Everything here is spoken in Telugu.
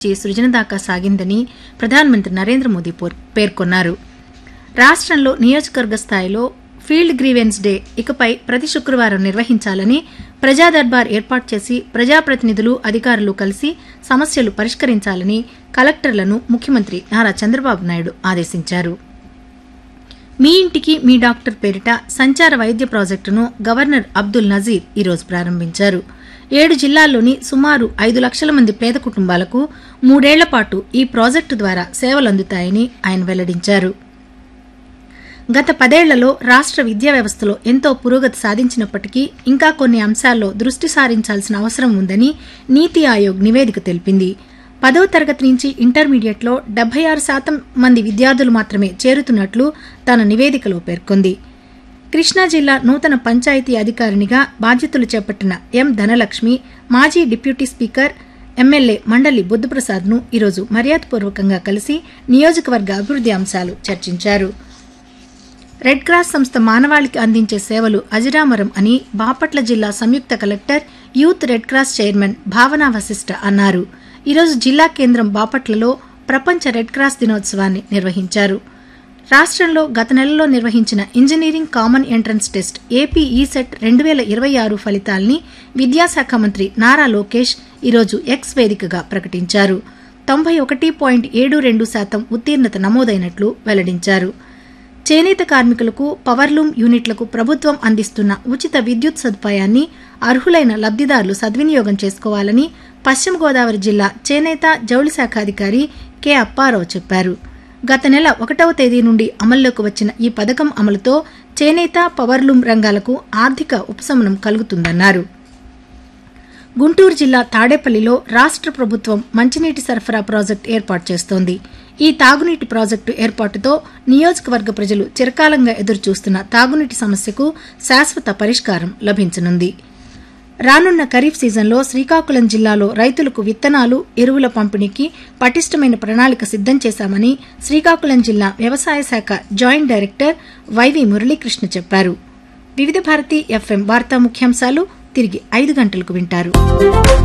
నుంచి సృజన దాకా సాగిందని ప్రధానమంత్రి నరేంద్ర మోదీ పోర్- పేర్కొన్నారు రాష్ట్రంలో నియోజకవర్గ స్థాయిలో ఫీల్డ్ గ్రీవెన్స్ డే ఇకపై ప్రతి శుక్రవారం నిర్వహించాలని ప్రజా దర్బార్ ఏర్పాటు చేసి ప్రజాప్రతినిధులు అధికారులు కలిసి సమస్యలు పరిష్కరించాలని కలెక్టర్లను ముఖ్యమంత్రి నారా చంద్రబాబు నాయుడు ఆదేశించారు మీ ఇంటికి మీ డాక్టర్ పేరిట సంచార వైద్య ప్రాజెక్టును గవర్నర్ అబ్దుల్ నజీర్ ఈరోజు ప్రారంభించారు ఏడు జిల్లాల్లోని సుమారు ఐదు లక్షల మంది పేద కుటుంబాలకు మూడేళ్ల పాటు ఈ ప్రాజెక్టు ద్వారా సేవలందుతాయని ఆయన వెల్లడించారు గత పదేళ్లలో రాష్ట్ర విద్యా వ్యవస్థలో ఎంతో పురోగతి సాధించినప్పటికీ ఇంకా కొన్ని అంశాల్లో దృష్టి సారించాల్సిన అవసరం ఉందని నీతి ఆయోగ్ నివేదిక తెలిపింది పదవ తరగతి నుంచి ఇంటర్మీడియట్లో డెబ్బై ఆరు శాతం మంది విద్యార్థులు మాత్రమే చేరుతున్నట్లు తన నివేదికలో పేర్కొంది కృష్ణా జిల్లా నూతన పంచాయతీ అధికారినిగా బాధ్యతలు చేపట్టిన ఎం ధనలక్ష్మి మాజీ డిప్యూటీ స్పీకర్ ఎమ్మెల్యే మండలి బుద్ధప్రసాద్ను ఈరోజు మర్యాదపూర్వకంగా కలిసి నియోజకవర్గ అభివృద్ది అంశాలు చర్చించారు రెడ్ క్రాస్ సంస్థ మానవాళికి అందించే సేవలు అజిరామరం అని బాపట్ల జిల్లా సంయుక్త collector youth red cross chairman Bhavana Vasishta అన్నారు ఈరోజు జిల్లా కేంద్రం బాపట్లలో ప్రపంచ రెడ్ క్రాస్ దినోత్సవాన్ని నిర్వహించారు రాష్ట్రంలో గత నెలలో నిర్వహించిన engineering common entrance test AP ECET రెండు వేల ఇరవై ఆరు ఫలితాల్ని విద్యాశాఖ మంత్రి నారా లోకేష్ ఈరోజు ఎక్స్ వేదికగా ప్రకటించారు తొంభై ఒకటి పాయింట్ ఏడు రెండు శాతం ఉత్తీర్ణత నమోదైనట్లు వెల్లడించారు చేనేత కార్మికులకు పవర్లూమ్ యూనిట్లకు ప్రభుత్వం అందిస్తున్న ఉచిత విద్యుత్ సదుపాయాన్ని అర్హులైన లబ్దిదారులు సద్వినియోగం చేసుకోవాలని పశ్చిమ గోదావరి జిల్లా చేనేత జౌళి శాఖ అధికారి కె అప్పారావు చెప్పారు గత నెల ఒకటవ తేదీ నుండి అమల్లోకి వచ్చిన ఈ పథకం అమలుతో చేనేత పవర్లూమ్ రంగాలకు ఆర్థిక ఉపశమనం కలుగుతుందన్నారు గుంటూరు జిల్లా తాడేపల్లిలో రాష్ట్ర ప్రభుత్వం మంచినీటి సరఫరా ప్రాజెక్టు ఏర్పాటు చేస్తోంది ఈ తాగునీటి ప్రాజెక్టు ఏర్పాటుతో నియోజకవర్గ ప్రజలు చిరకాలంగా ఎదురుచూస్తున్న తాగునీటి సమస్యకు శాశ్వత పరిష్కారం లభించనుంది రానున్న ఖరీఫ్ సీజన్లో శ్రీకాకుళం జిల్లాలో రైతులకు విత్తనాలు ఎరువుల పంపిణీకి పటిష్టమైన ప్రణాళిక సిద్దం చేశామని శ్రీకాకుళం జిల్లా వ్యవసాయ శాఖ జాయింట్ డైరెక్టర్ వైవి మురళీకృష్ణ చెప్పారు వివిధ భారతి ఎఫ్ఎం వార్తా ముఖ్యాంశాలు తిరిగి ఐదు గంటలకు వింటారు